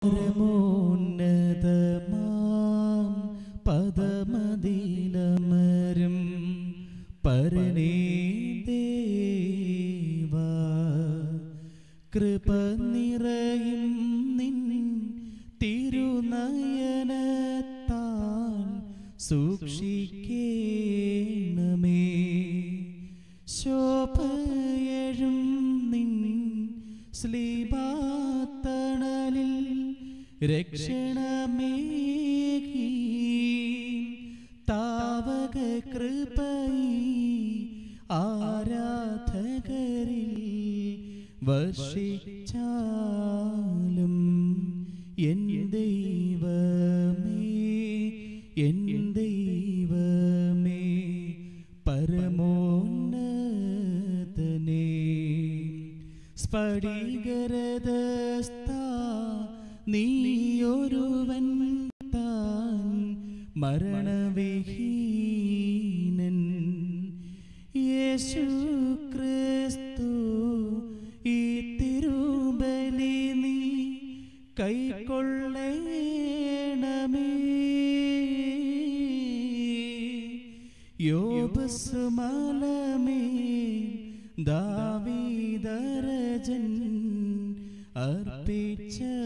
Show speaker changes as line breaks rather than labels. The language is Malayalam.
പരമോന്നതമാം പദമതിലമരും പരനേ ദേവ കൃപ നിറയും നിൻ തിരുനയനത്താൽ സൂക്ഷിക്കേണമേ ശോഭയഴും നിൻ സ്ലീബാത്തണലിൽ രക്ഷണമേകി താവക കൃപയി ആരാധകരിൽ വർഷിച്ചാലും എൻ ദൈവമേ എൻ ദൈവമേ പരമോന്നതനേ സ്ഫടികരദസ്ത നീയൊരുവൻ താൻ മരണവിഹീനൻ യേശു ക്രിസ്തു ഈ തിരുബലി നീ കൈക്കൊള്ളേണമേ യോബസുമലമേ ദാവീദരജൻ അർപ്പിച്ച